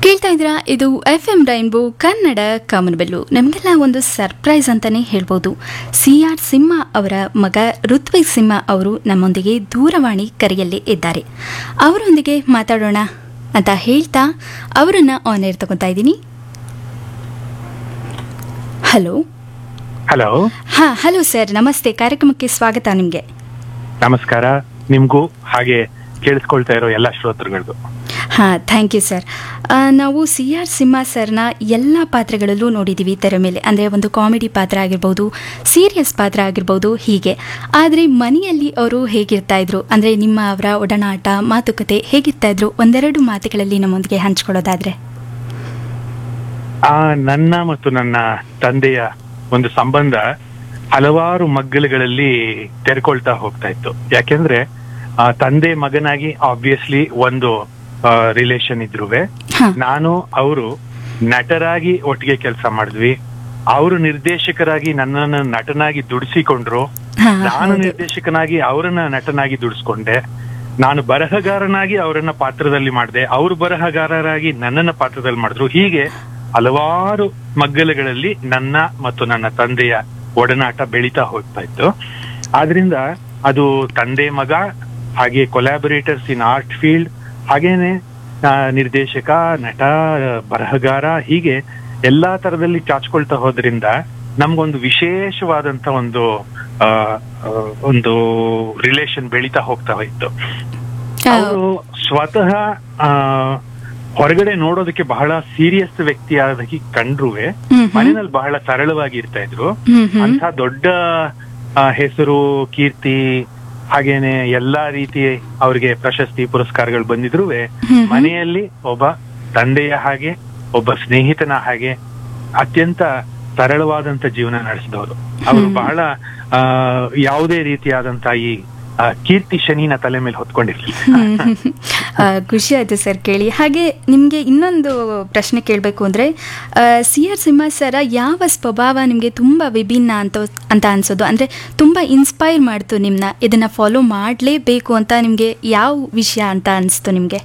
ಕೇಳ್ತಾ ಇದ್ದೀರಾ ಇದು ಎಫ್ ಎಂ ರೈನ್ಬೋ ಕನ್ನಡ ಕಾಮನಬೆಲ್ಲು ನಮಗೆಲ್ಲ ಒಂದು ಸರ್ಪ್ರೈಸ್ ಅಂತಾನೆ ಹೇಳ್ಬೋದು ಸಿ ಆರ್ ಸಿಂಹ ಅವರ ಮಗ ಋತ್ವಿಕ್ ಸಿಂಹ ಅವರು ನಮ್ಮೊಂದಿಗೆ ದೂರವಾಣಿ ಕರೆಯಲ್ಲಿ ಇದ್ದಾರೆ ಅವರೊಂದಿಗೆ ಮಾತಾಡೋಣ ಅಂತ ಹೇಳ್ತಾ ಅವರನ್ನ ಆನ್ ಏರ್ ತಗೊತಾ ಇದ್ದೀನಿ ಹಲೋ ಹಲೋ ಹಾ ಹಲೋ ಸರ್ ನಮಸ್ತೆ ಕಾರ್ಯಕ್ರಮಕ್ಕೆ ಸ್ವಾಗತ ನಿಮಗೆ ನಮಸ್ಕಾರ ನಿಮ್ಗೂ ಹಾಗೆ ಕೇಳಿಸ್ಕೊಳ್ತಾ ಇರೋ ಎಲ್ಲ ಶ್ರೋತೃಗಳಿಗೂ ಹಾಂ ಥ್ಯಾಂಕ್ ಯು ಸರ್ ನಾವು ಸಿ ಆರ್ ಸಿಂಹ ಸರ್ನ ಎಲ್ಲ ಪಾತ್ರಗಳಲ್ಲೂ ನೋಡಿದ್ದೀವಿ ತೆರೆ ಮೇಲೆ ಅಂದರೆ ಒಂದು ಕಾಮಿಡಿ ಪಾತ್ರ ಆಗಿರ್ಬೋದು ಸೀರಿಯಸ್ ಪಾತ್ರ ಆಗಿರ್ಬೋದು ಹೀಗೆ ಆದರೆ ಮನೆಯಲ್ಲಿ ಅವರು ಹೇಗಿರ್ತಾ ಇದ್ರು ಅಂದರೆ ನಿಮ್ಮ ಅವರ ಒಡನಾಟ ಮಾತುಕತೆ ಹೇಗಿರ್ತಾ ಇದ್ರು ಒಂದೆರಡು ಮಾತುಗಳಲ್ಲಿ ನಮ್ಮೊಂದಿಗೆ ಹಂಚ್ಕೊಳ್ಳೋದಾದ್ರೆ ಆ ನನ್ನ ಮತ್ತು ನನ್ನ ತಂದೆಯ ಒಂದು ಸಂಬಂಧ ಹಲವಾರು ಮಗ್ಗಲುಗಳಲ್ಲಿ ತೆರ್ಕೊಳ್ತಾ ಹೋಗ್ತಾ ಇತ್ತು ಯಾಕೆಂದ್ರೆ ಆ ತಂದೆ ಮಗನಾಗಿ ಆಬ್ವಿಯಸ್ಲಿ ಒಂದು ರಿಲೇಶನ್ ಇದ್ರುವೆ ಹಾಂ ನಾನು ಅವರು ನಟರಾಗಿ ಒಟ್ಟಿಗೆ ಕೆಲಸ ಮಾಡಿದ್ವಿ ಅವರು ನಿರ್ದೇಶಕರಾಗಿ ನನ್ನನ್ನು ನಟನಾಗಿ ದುಡಿಸಿಕೊಂಡ್ರು ಹಾಂ ನಾನು ನಿರ್ದೇಶಕನಾಗಿ ಅವರನ್ನ ನಟನಾಗಿ ದುಡಿಸ್ಕೊಂಡೆ ನಾನು ಬರಹಗಾರನಾಗಿ ಅವರನ್ನ ಪಾತ್ರದಲ್ಲಿ ಮಾಡಿದೆ ಅವರು ಬರಹಗಾರರಾಗಿ ನನ್ನನ್ನ ಪಾತ್ರದಲ್ಲಿ ಮಾಡಿದ್ರು ಹೀಗೆ ಹಲವಾರು ಮಗ್ಗಲುಗಳಲ್ಲಿ ನನ್ನ ಮತ್ತು ನನ್ನ ತಂದೆಯ ಒಡನಾಟ ಬೆಳೀತಾ ಹೋಗ್ತಾ ಇತ್ತು ಆದ್ರಿಂದ ಅದು ತಂದೆ ಮಗ ಹಾಗೆ ಕೊಲಾಬರೇಟರ್ಸ್ ಇನ್ ಆರ್ಟ್ ಫೀಲ್ಡ್ ಹಾಗೇನೆ ಆ, ನಿರ್ದೇಶಕ ನಟ ಬರಹಗಾರ ಹೀಗೆ ಎಲ್ಲಾ ತರದಲ್ಲಿ ಚಾಚ್ಕೊಳ್ತಾ ಹೋದ್ರಿಂದ ನಮ್ಗೊಂದು ವಿಶೇಷವಾದಂತ ಒಂದು ಆ, ಆ, ಒಂದು ರಿಲೇಶನ್ ಬೆಳೀತಾ ಹೋಗ್ತಾ ಹೋಯ್ತು ಅವರು ಸ್ವತಃ ಆ, ಹೊರಗಡೆ ನೋಡೋದಕ್ಕೆ ಬಹಳ ಸೀರಿಯಸ್ ವ್ಯಕ್ತಿಯಾಗಿ ಕಂಡ್ರುವೆ ಹ್ಮ್ ಹ್ಮ್. ಮನೆಯಲ್ಲಿ ಬಹಳ ಸರಳವಾಗಿ ಇರ್ತಾ ಇದ್ರು ಹ್ಮ್ ಹ್ಮ್. ಅಂತ ದೊಡ್ಡ ಆ, ಹೆಸರು ಕೀರ್ತಿ ಹಾಗೇನೆ ಎಲ್ಲಾ ರೀತಿ ಅವ್ರಿಗೆ ಪ್ರಶಸ್ತಿ ಪುರಸ್ಕಾರಗಳು ಬಂದಿದ್ರುವೆ ಹ್ಮ್ ಹ್ಮ್. ಮನೆಯಲ್ಲಿ ಒಬ್ಬ ತಂದೆಯ ಹಾಗೆ ಒಬ್ಬ ಸ್ನೇಹಿತನ ಹಾಗೆ ಅತ್ಯಂತ ಸರಳವಾದಂತ ಜೀವನ ನಡೆಸಿದವರು ಅವರು ಬಹಳ ಆ, ಯಾವುದೇ ರೀತಿಯಾದಂತ ಈ ಆ, ಕೀರ್ತಿ ಶನಿನ ತಲೆ ಮೇಲೆ ಹೊತ್ಕೊಂಡಿರ್ಲಿಲ್ಲ ಹ್ಮ್. ಆ, ಖುಷಿ ಆಯ್ತು ಸರ್ ಕೇಳಿ ಹಾಗೆ ನಿಮಗೆ ಇನ್ನೊಂದು ಪ್ರಶ್ನೆ ಕೇಳಬೇಕು ಅಂದರೆ ಸಿ ಆರ್ ಸಿಂಹ ಸರ ಯಾವ ಸ್ವಭಾವ ನಿಮಗೆ ತುಂಬ ವಿಭಿನ್ನ ಅಂತ ಅಂತ ಅನ್ಸೋದು ಅಂದರೆ ತುಂಬ ಇನ್ಸ್ಪೈರ್ ಮಾಡ್ತು ನಿಮ್ಮನ್ನ ಇದನ್ನು ಫಾಲೋ ಮಾಡಲೇಬೇಕು ಅಂತ ನಿಮಗೆ ಯಾವ ವಿಷಯ ಅಂತ ಅನಿಸ್ತು ನಿಮಗೆ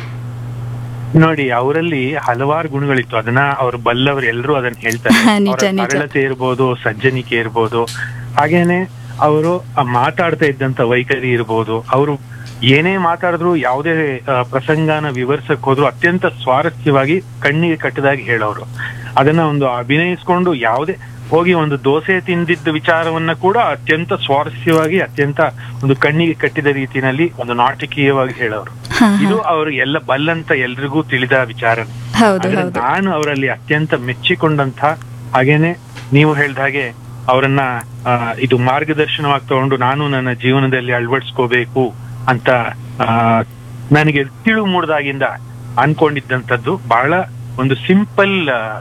ನೋಡಿ ಅವರಲ್ಲಿ ಹಲವಾರು ಗುಣಗಳಿತ್ತು ಅದನ್ನ ಅವ್ರು ಬಲ್ಲವರು ಎಲ್ಲರೂ ಅದನ್ನ ಹೇಳ್ತಾರೆ ಹಾ, ನಿಜ, ಅವ್ರ ನಿಜ. ಸರಳತೆ ಇರ್ಬೋದು ಸಜ್ಜನಿಕೆ ಇರ್ಬೋದು ಹಾಗೇನೆ ಅವರು ಮಾತಾಡ್ತಾ ಇದ್ದಂತ ವೈಖರಿ ಇರ್ಬೋದು ಅವರು ಏನೇ ಮಾತಾಡಿದ್ರು ಯಾವುದೇ ಆ, ಪ್ರಸಂಗನ ವಿವರಿಸಕ್ ಹೋದ್ರು ಅತ್ಯಂತ ಸ್ವಾರಸ್ಯವಾಗಿ ಕಣ್ಣಿಗೆ ಕಟ್ಟದಾಗಿ ಹೇಳೋರು ಅದನ್ನ ಒಂದು ಅಭಿನಯಿಸ್ಕೊಂಡು ಯಾವುದೇ ಹೋಗಿ ಒಂದು ದೋಸೆ ತಿಂದಿದ್ದ ವಿಚಾರವನ್ನ ಕೂಡ ಅತ್ಯಂತ ಸ್ವಾರಸ್ಯವಾಗಿ ಅತ್ಯಂತ ಒಂದು ಕಣ್ಣಿಗೆ ಕಟ್ಟಿದ ರೀತಿನಲ್ಲಿ ಒಂದು ನಾಟಕೀಯವಾಗಿ ಹೇಳೋರು ಹಾಂ ಇದು ಅವರು ಎಲ್ಲ ಬಲ್ಲಂತ ಎಲ್ರಿಗೂ ತಿಳಿದ ವಿಚಾರ ಹೌದು ಆದ್ರೆ ಹೌದು ನಾನು ಅವರಲ್ಲಿ ಅತ್ಯಂತ ಮೆಚ್ಚಿಕೊಂಡಂತ ಹಾಗೇನೆ ನೀವು ಹೇಳ್ದ ಹಾಗೆ ಅವರನ್ನ ಆ, ಇದು ಮಾರ್ಗದರ್ಶನವಾಗಿ ತಗೊಂಡು ನಾನು ನನ್ನ ಜೀವನದಲ್ಲಿ ಅಳವಡಿಸ್ಕೋಬೇಕು ಅಂತ ಆ, ನನಗೆ ತಿಳು ಮೂಡ್ದಾಗಿಂದ ಅನ್ಕೊಂಡಿದ್ದಂಥದ್ದು ಬಹಳ ಒಂದು ಸಿಂಪಲ್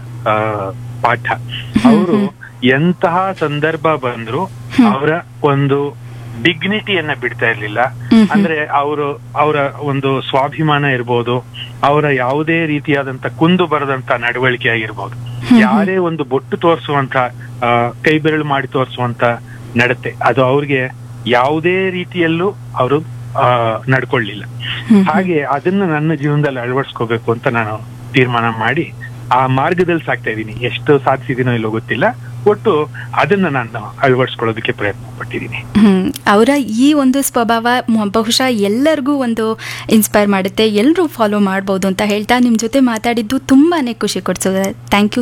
ಪಾಠ ಅವರು ಎಂತಹ ಸಂದರ್ಭ ಬಂದ್ರು ಅವರ ಒಂದು ಡಿಗ್ನಿಟಿಯನ್ನ ಬಿಡ್ತಾ ಇರ್ಲಿಲ್ಲ ಹ್ಮ್ ಹ್ಮ್. ಅಂದ್ರೆ ಅವರು ಅವರ ಒಂದು ಸ್ವಾಭಿಮಾನ ಇರ್ಬೋದು ಅವರ ಯಾವುದೇ ರೀತಿಯಾದಂತ ಕುಂದು ಬರದಂತ ನಡವಳಿಕೆ ಆಗಿರ್ಬೋದು ಯಾರೇ ಒಂದು ಬೊಟ್ಟು ತೋರಿಸುವಂತ ಆ, ಕೈ ಬೆರಳು ಮಾಡಿ ತೋರಿಸುವಂತ ನಡತೆ ಅದು ಅವ್ರಿಗೆ ಯಾವುದೇ ರೀತಿಯಲ್ಲೂ ಅವರು ನಡ್ಕೊಳ್ಳಿಲ್ಲ ಹ್ಮ್. ಹಾಗೆ ಅದನ್ನ ನನ್ನ ಜೀವನದಲ್ಲಿ ಅಳವಡಿಸ್ಕೋಬೇಕು ಅಂತ ನಾನು ತೀರ್ಮಾನ ಮಾಡಿ ಆ ಮಾರ್ಗದಲ್ಲಿ ಸಾಕ್ತಾ ಇದ್ದೀನಿ ಎಷ್ಟು ಸಾಧಿಸಿದೀನೋ ಇಲ್ಲೋ ಗೊತ್ತಿಲ್ಲ ಒಟ್ಟು ಅದನ್ನ ನಾನು ಅಳವಡಿಸ್ಕೊಳ್ಳೋದಕ್ಕೆ ಪ್ರಯತ್ನ ಪಟ್ಟಿದ್ದೀನಿ ಹ್ಮ್. ಅವರ ಈ ಒಂದು ಸ್ವಭಾವ ಮ- ಬಹುಶಃ ಎಲ್ಲರಿಗೂ ಒಂದು ಇನ್ಸ್ಪೈರ್ ಮಾಡುತ್ತೆ ಎಲ್ಲರೂ ಫಾಲೋ ಮಾಡ್ಬೋದು ಅಂತ ಹೇಳ್ತಾ ನಿಮ್ಮ ಜೊತೆ ಮಾತಾಡಿದ್ದು ತುಂಬಾ ಖುಷಿ ಕೊಡ್ಸೋದು ಥ್ಯಾಂಕ್ ಯು